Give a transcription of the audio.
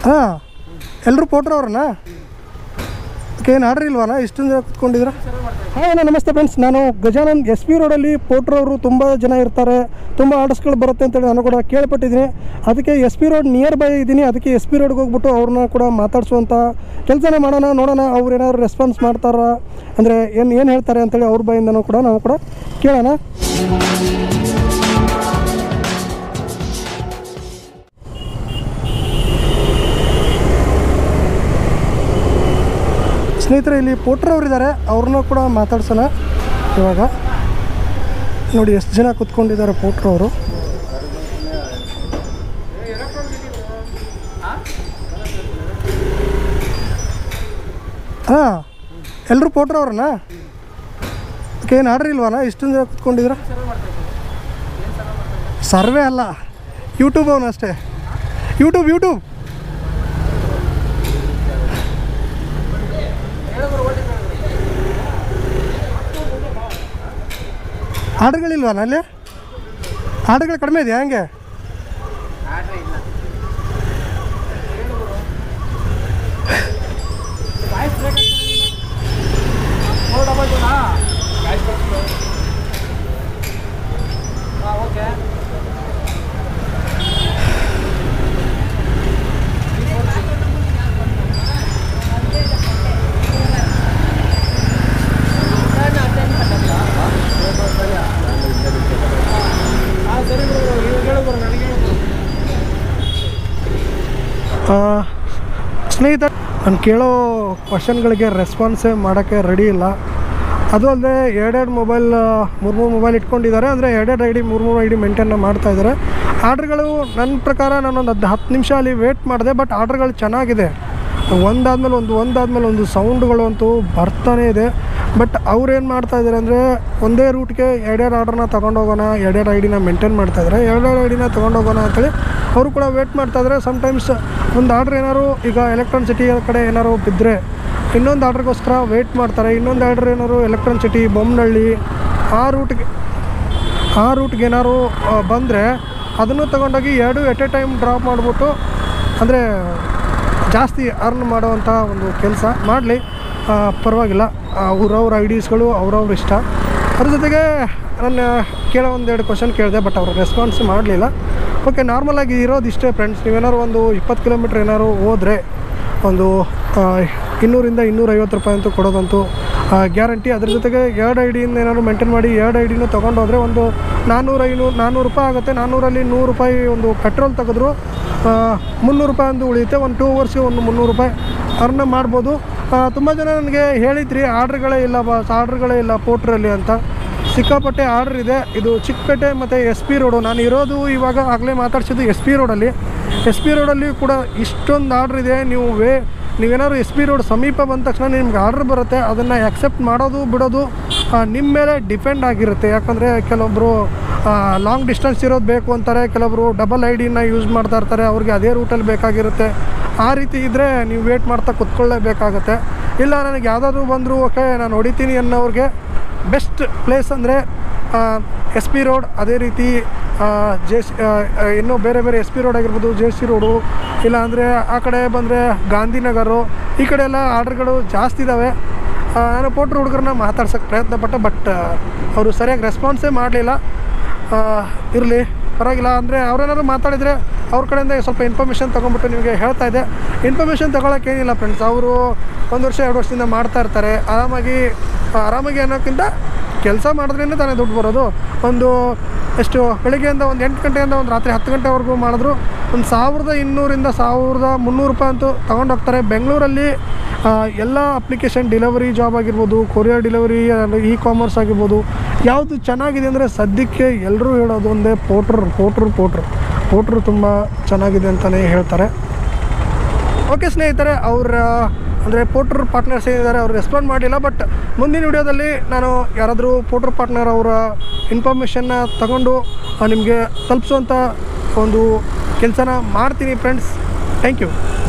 ಹಾಂ ಎಲ್ಲರೂ ಪೋಟ್ರವ್ರನ್ನ ಅದಕ್ಕೆ ಏನು ಆರ್ಡ್ರ್ ಇಲ್ವಾನ ಇಷ್ಟೊಂದು ಜನ ಕುತ್ಕೊಂಡಿದ್ರ ಹಾಂ ಅಣ್ಣ ನಮಸ್ತೆ ಫ್ರೆಂಡ್ಸ್ ನಾನು ಗಜಾನನ್ ಎಸ್ ಪಿ ರೋಡಲ್ಲಿ ಪೋಟ್ರವರು ತುಂಬ ಜನ ಇರ್ತಾರೆ ತುಂಬ ಆರ್ಡರ್ಸ್ಗಳು ಬರುತ್ತೆ ಅಂತೇಳಿ ನಾನು ಕೂಡ ಕೇಳ್ಪಟ್ಟಿದ್ದೀನಿ ಅದಕ್ಕೆ S P road near by ಇದ್ದೀನಿ ಅದಕ್ಕೆ ಎಸ್ ಪಿ ರೋಡ್ಗೆ ಹೋಗ್ಬಿಟ್ಟು ಅವ್ರನ್ನ ಕೂಡ ಮಾತಾಡ್ಸುವಂಥ ಕೆಲಸನ ಮಾಡೋಣ ನೋಡೋಣ ಅವ್ರು ಏನಾದ್ರು ರೆಸ್ಪಾನ್ಸ್ ಮಾಡ್ತಾರಾ ಅಂದರೆ ಏನು ಏನು ಹೇಳ್ತಾರೆ ಅಂತೇಳಿ ಅವ್ರ ಬಾಯಿಂದನೂ ಕೂಡ ನಾವು ಕೂಡ ಕೇಳೋಣ ಸ್ನೇಹಿತರೆ ಇಲ್ಲಿ ಪೋಟ್ರವ್ರು ಇದ್ದಾರೆ ಅವ್ರನ್ನ ಕೂಡ ಮಾತಾಡ್ಸೋಣ ಇವಾಗ ನೋಡಿ ಎಷ್ಟು ಜನ ಕುತ್ಕೊಂಡಿದ್ದಾರೆ ಪೋಟ್ರವರು ಹಾಂ ಎಲ್ಲರೂ ಪೋಟ್ರವ್ರನ್ನ ಅದಕ್ಕೆ ಏನು ಆರ್ಡ್ರ್ ಇಲ್ವಾನ ಇಷ್ಟೊಂದು ಜನ ಕುತ್ಕೊಂಡಿದ್ರ ಸರ್ವೆ ಅಲ್ಲ ಯೂಟ್ಯೂಬ್ ಅವನು ಅಷ್ಟೇ ಯೂಟ್ಯೂಬ್ ಯೂಟ್ಯೂಬ್ ಆರ್ಡ್ರ್ಗಳಿಲ್ವಾ ಅಲ್ಲಿ ಆರ್ಡ್ರ್ಗಳು ಕಡಿಮೆ ಇದೆಯಾ ಹಂಗೆ ಆ, ಸ್ನೇಹಿತ ನಾನು ಕೇಳೋ ಕ್ವಶನ್ಗಳಿಗೆ ರೆಸ್ಪಾನ್ಸೇ ಮಾಡೋಕ್ಕೆ ರೆಡಿ ಇಲ್ಲ ಅದು ಅಲ್ಲದೆ ಎರಡೆರಡು ಮೊಬೈಲ್ ಮೂರು ಮೂರು ಮೊಬೈಲ್ ಇಟ್ಕೊಂಡಿದ್ದಾರೆ ಅಂದರೆ ಎರಡೆರಡು ಐ ಡಿ ಮೂರು ಮೂರು ಐ ಡಿ ಮೇಂಟೈನ್ ಮಾಡ್ತಾ ಇದ್ದಾರೆ ಆರ್ಡ್ರ್ಗಳು ನನ್ನ ಪ್ರಕಾರ ನಾನೊಂದು ಹದ್ದು ಹತ್ತು ನಿಮಿಷ ಅಲ್ಲಿ ವೇಟ್ ಮಾಡಿದೆ ಬಟ್ ಆರ್ಡ್ರ್ಗಳು ಚೆನ್ನಾಗಿದೆ ಒಂದಾದ್ಮೇಲೆ ಒಂದು ಒಂದಾದ್ಮೇಲೆ ಒಂದು ಸೌಂಡ್ಗಳು ಅಂತೂ ಬರ್ತಾನೇ ಇದೆ ಬಟ್ ಅವ್ರು ಏನು ಮಾಡ್ತಾ ಇದ್ದಾರೆ ಅಂದರೆ ಒಂದೇ ರೂಟ್ಗೆ ಎರಡೆರಡು ಆರ್ಡ್ರನ್ನ ತೊಗೊಂಡೋಗೋಣ ಎರಡೆರಡು ಐ ಡಿನ ಮೇಂಟೈನ್ ಮಾಡ್ತಾ ಇದ್ದಾರೆ ಎರಡೆರಡು ಐ ಡಿನ ತೊಗೊಂಡೋಗೋಣ ಅಂತೇಳಿ ಅವರು ಕೂಡ ವೇಟ್ ಮಾಡ್ತಾ ಇದ್ದಾರೆ ಸಮ್ಟೈಮ್ಸ್ ಒಂದು ಆರ್ಡ್ರ್ ಏನಾದ್ರು ಈಗ ಎಲೆಕ್ಟ್ರಾನ್ ಸಿಟಿ ಕಡೆ ಏನಾದ್ರು ಬಿದ್ದರೆ ಇನ್ನೊಂದು ಆರ್ಡ್ರಿಗೋಸ್ಕರ ವೆಯ್ಟ್ ಮಾಡ್ತಾರೆ ಇನ್ನೊಂದು ಆರ್ಡ್ರ್ ಏನಾದ್ರು ಎಲೆಕ್ಟ್ರಾನ್ ಸಿಟಿ ಬೊಮ್ಮನಹಳ್ಳಿ ಆ ರೂಟ್ಗೆ ಆ ರೂಟ್ಗೆ ಏನಾದ್ರು ಬಂದರೆ ಅದನ್ನು ತಗೊಂಡೋಗಿ ಎರಡು ಎಟ್ ಎ ಟೈಮ್ ಡ್ರಾಪ್ ಮಾಡಿಬಿಟ್ಟು ಅಂದರೆ ಜಾಸ್ತಿ ಅರ್ನ್ ಮಾಡೋವಂಥ ಒಂದು ಕೆಲಸ ಮಾಡಲಿ ಪರವಾಗಿಲ್ಲ ಅವ್ರವ್ರ ಐಡೀಸ್ಗಳು ಅವ್ರವ್ರ ಇಷ್ಟ ಅದ್ರ ಜೊತೆಗೆ ನಾನು ಕೇಳೋ ಒಂದೆರಡು ಕ್ವಶನ್ ಕೇಳಿದೆ ಬಟ್ ಅವ್ರು ರೆಸ್ಪಾನ್ಸ್ ಮಾಡಲಿಲ್ಲ ಓಕೆ ನಾರ್ಮಲಾಗಿ ಇರೋದು ಇಷ್ಟೇ ಫ್ರೆಂಡ್ಸ್ ನೀವೇನಾದ್ರು ಒಂದು ಇಪ್ಪತ್ತು ಕಿಲೋಮೀಟ್ರ್ ಏನಾದ್ರು ಹೋದರೆ ಒಂದು ಆ, ಇನ್ನೂರಿಂದ ಇನ್ನೂರೈವತ್ತು ರೂಪಾಯಿ ಅಂತೂ ಕೊಡೋದಂತೂ ಗ್ಯಾರಂಟಿ ಅದ್ರ ಜೊತೆಗೆ ಎರಡು ಐ ಡಿಯಿಂದ ಏನಾದ್ರು ಮೇಂಟೈನ್ ಮಾಡಿ ಎರಡು ಐ ಡಿನೂ ತೊಗೊಂಡೋದ್ರೆ ಒಂದು ನಾನ್ನೂರು ಐನೂರು ನಾನ್ನೂರು ರೂಪಾಯಿ ಆಗುತ್ತೆ ನಾನ್ನೂರಲ್ಲಿ ನೂರು ರೂಪಾಯಿ ಒಂದು ಪೆಟ್ರೋಲ್ ತೆಗೆದ್ರು ಮುನ್ನೂರು ರೂಪಾಯಿ ಒಂದು ಉಳಿಯುತ್ತೆ ಒಂದು ಟೂ ಅವರ್ಸ್ಗೆ ಒಂದು ಮುನ್ನೂರು ರೂಪಾಯಿ ಅರ್ನ ಮಾಡ್ಬೋದು ತುಂಬ ಜನ ನನಗೆ ಹೇಳಿದ್ರಿ ಆರ್ಡ್ರ್ಗಳೇ ಇಲ್ಲ ಬಾಸ್ ಆರ್ಡ್ರ್ಗಳೇ ಇಲ್ಲ ಪೋಟ್ರಲ್ಲಿ ಅಂತ ಸಿಕ್ಕಾಪಟ್ಟೆ ಆರ್ಡ್ರ್ ಇದೆ ಇದು ಚಿಕ್ಕಪೇಟೆ ಮತ್ತು ಎಸ್ ಪಿ ರೋಡು ನಾನು ಇರೋದು ಇವಾಗ ಆಗಲೇ ಮಾತಾಡ್ಸಿದ್ದು ಎಸ್ ಪಿ ರೋಡಲ್ಲಿ ಎಸ್ ಪಿ ರೋಡಲ್ಲಿ ಕೂಡ ಇಷ್ಟೊಂದು ಆರ್ಡ್ರ್ ಇದೆ ನೀವು ವೇ ನೀವೇನಾದ್ರು ಎಸ್ ಪಿ ರೋಡ್ ಸಮೀಪ ಬಂದ ತಕ್ಷಣ ನಿಮ್ಗೆ ಆರ್ಡ್ರ್ ಬರುತ್ತೆ ಅದನ್ನು ಆ್ಯಕ್ಸೆಪ್ಟ್ ಮಾಡೋದು ಬಿಡೋದು ಆ, ನಿಮ್ಮ ಮೇಲೆ ಡಿಪೆಂಡ್ ಆಗಿರುತ್ತೆ ಯಾಕಂದರೆ ಕೆಲವೊಬ್ಬರು ಲಾಂಗ್ ಡಿಸ್ಟೆನ್ಸ್ ಇರೋದು ಬೇಕು ಅಂತಾರೆ ಕೆಲವೊಬ್ಬರು ಡಬಲ್ ಐ ಡಿನ ಯೂಸ್ ಮಾಡ್ತಾ ಇರ್ತಾರೆ ಅವ್ರಿಗೆ ಅದೇ ರೂಟಲ್ಲಿ ಬೇಕಾಗಿರುತ್ತೆ ಆ ರೀತಿ ಇದ್ದರೆ ನೀವು ವೇಟ್ ಮಾಡ್ತಾ ಕುತ್ಕೊಳ್ಳೇಬೇಕಾಗತ್ತೆ ಇಲ್ಲ ನನಗೆ ಯಾವುದಾದ್ರೂ ಬಂದರೂ ಓಕೆ ನಾನು ಹೊಡಿತೀನಿ ಅನ್ನೋರಿಗೆ ಬೆಸ್ಟ್ ಪ್ಲೇಸ್ ಅಂದರೆ ಎಸ್ ಪಿ ರೋಡ್ ಅದೇ ರೀತಿ ಜೆ ಸಿ ಇನ್ನೂ ಬೇರೆ ಬೇರೆ ಎಸ್ ಪಿ ರೋಡ್ ಆಗಿರ್ಬೋದು ಜೆ ಸಿ ರೋಡು ಇಲ್ಲ ಅಂದರೆ ಆ ಕಡೆ ಬಂದರೆ ಗಾಂಧಿನಗರು ಈ ಕಡೆ ಎಲ್ಲ ಆರ್ಡ್ರ್ಗಳು ಜಾಸ್ತಿ ಇದ್ದಾವೆ ಆ, ನಾನು ಪೋಟ್ರ್ ಹುಡುಗರನ್ನ ಮಾತಾಡ್ಸೋಕ್ಕೆ ಪ್ರಯತ್ನ ಪಟ್ಟೆ ಬಟ್ ಅವರು ಸರಿಯಾಗಿ ರೆಸ್ಪಾನ್ಸೇ ಮಾಡಲಿಲ್ಲ ಇರಲಿ ಪರವಾಗಿಲ್ಲ ಅಂದರೆ ಅವ್ರೇನಾದ್ರು ಮಾತಾಡಿದರೆ ಅವ್ರ ಕಡೆಯಿಂದ ಸ್ವಲ್ಪ ಇನ್ಫಾರ್ಮೇಷನ್ ತೊಗೊಂಬಿಟ್ಟು ನಿಮಗೆ ಹೇಳ್ತಾ ಇದ್ದೆ ಇನ್ಫಾರ್ಮೇಷನ್ ತೊಗೊಳಕ್ಕೆ ಏನಿಲ್ಲ ಫ್ರೆಂಡ್ಸ್ ಅವರು ಒಂದು ವರ್ಷ ಎರಡು ವರ್ಷದಿಂದ ಮಾಡ್ತಾ ಇರ್ತಾರೆ ಆರಾಮಾಗಿ ಆರಾಮಾಗಿ ಅನ್ನೋಕ್ಕಿಂತ ಕೆಲಸ ಮಾಡಿದ್ರಿಂದ ತಾನೇ ದುಡ್ಡು ಬರೋದು ಒಂದು ಎಷ್ಟು ಬೆಳಿಗ್ಗೆಯಿಂದ ಒಂದು ಎಂಟು ಗಂಟೆಯಿಂದ ಒಂದು ರಾತ್ರಿ ಹತ್ತು ಗಂಟೆವರೆಗೂ ಮಾಡಿದ್ರು ಒಂದು ಸಾವಿರದ ಇನ್ನೂರಿಂದ ಸಾವಿರದ ಮುನ್ನೂರು ರೂಪಾಯಿ ಅಂತೂ ತೊಗೊಂಡೋಗ್ತಾರೆ ಬೆಂಗಳೂರಲ್ಲಿ ಆ, ಎಲ್ಲ ಅಪ್ಲಿಕೇಶನ್ ಡಿಲಿವರಿ ಜಾಬ್ ಆಗಿರ್ಬೋದು ಕೊರಿಯರ್ ಡಿಲಿವರಿ ಇ ಕಾಮರ್ಸ್ ಆಗಿರ್ಬೋದು ಯಾವುದು ಚೆನ್ನಾಗಿದೆ ಅಂದರೆ ಸದ್ಯಕ್ಕೆ ಎಲ್ಲರೂ ಹೇಳೋದು ಒಂದೇ ಪೋಟ್ರ್ ಪೋಟ್ರ್ ಪೋಟ್ರ್ ಪೋಟ್ರು ತುಂಬ ಚೆನ್ನಾಗಿದೆ ಅಂತಲೇ ಹೇಳ್ತಾರೆ ಓಕೆ ಸ್ನೇಹಿತರೆ ಅವರ ಅಂದರೆ ಪೋಟ್ರ್ ಪಾರ್ಟ್ನರ್ಸ್ ಏನಿದ್ದಾರೆ ಅವ್ರು ರೆಸ್ಪಾಂಡ್ ಮಾಡಿಲ್ಲ ಬಟ್ ಮುಂದಿನ ವಿಡಿಯೋದಲ್ಲಿ ನಾನು ಯಾರಾದರೂ ಪೋಟ್ರ್ ಪಾರ್ಟ್ನರ್ ಅವರ ಇನ್ಫಾರ್ಮೇಷನ್ನ ತಗೊಂಡು ನಿಮಗೆ ತಲುಪಿಸುವಂಥ ಒಂದು ಕೆಲಸನ ಮಾಡ್ತೀನಿ ಫ್ರೆಂಡ್ಸ್ ಥ್ಯಾಂಕ್ ಯು